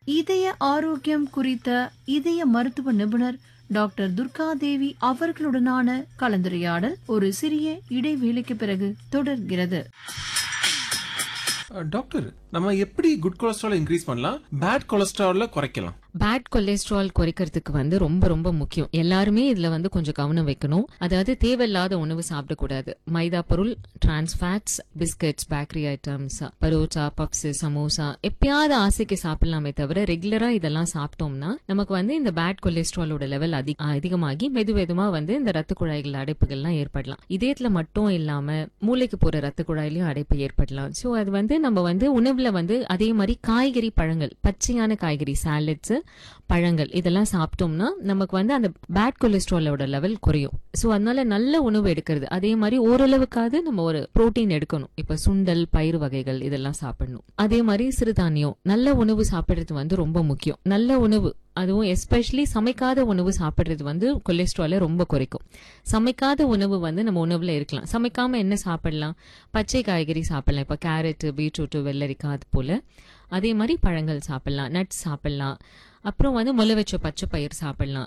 இதய ஆரோக்கியம் குறித்த இதய மருத்துவ நிபுணர் டாக்டர் துர்கா தேவி அவர்களுடனான கலந்துரையாடல் ஒரு சிறிய இடைவேளைக்கு பிறகு தொடர்கிறது அஹ், டாக்டர் நம்ம எப்படி குட் கொலஸ்ட்ரால் இன்க்ரீஸ் பண்ணலாம் பேட் கொலஸ்ட்ரால குறைக்கலாம் பேட் கொலஸ்ட்ரால் குறைக்கிறதுக்கு வந்து ரொம்ப ரொம்ப முக்கியம் எல்லாருமே இதுல வந்து கொஞ்சம் கவனம் வைக்கணும் அதாவது தேவையில்லாத உணவு சாப்பிடக்கூடாது மைதா பொருள் trans fats biscuits bakery items parotta puffs samosa எப்பயாவது ஆசைக்கு சாப்பிடலாமே தவிர ரெகுலரா இதெல்லாம் சாப்பிட்டோம்னா நமக்கு வந்து இந்த பேட் கொலஸ்ட்ராலோட லெவல் அதிக அதிகமாகி மெது மெதுமா வந்து இந்த ரத்த குழாய்கள் அடைப்புகள்லாம் ஏற்படலாம் இதயத்துல மட்டும் இல்லாம மூளைக்கு போற ரத்த குழாயிலையும் அடைப்பு ஏற்படலாம் சோ அது வந்து நம்ம வந்து உணவுல வந்து அதே மாதிரி காய்கறி பழங்கள் பச்சையான காய்கறி சாலட்ஸ் பழங்கள் இதெல்லாம் சாப்பிட்டோம்னா நமக்கு வந்து அந்த பேட் கொலஸ்ட்ராலோட லெவல் குறையும் சோ அதனால நல்ல உணவு எடுக்கிறது அதே மாதிரி ஓரளவுக்காவது நம்ம ஒரு புரோட்டீன் எடுக்கணும் இப்ப சுண்டல் பயிறு வகைகள் இதெல்லாம் சாப்பிடணும் அதே மாதிரி சிறுதானியம் நல்ல உணவு சாப்பிடுறது வந்து ரொம்ப முக்கியம் நல்ல உணவு அதுவும் எஸ்பெஷலி சமைக்காத உணவு சாப்பிடுறது வந்து கொலஸ்ட்ராலை ரொம்ப குறைக்கும் சமைக்காத உணவு வந்து நம்ம உணவுல இருக்கலாம் சமைக்காம என்ன சாப்பிடலாம் பச்சை காய்கறி சாப்பிடலாம் இப்ப கேரட் பீட்ரூட் வெள்ளரிக்காய் அது போல அதே மாதிரி பழங்கள் சாப்பிடலாம் நட்ஸ் சாப்பிடலாம் அப்புறம் வந்து முளை வச்ச பச்சை பயிர் சாப்பிடலாம்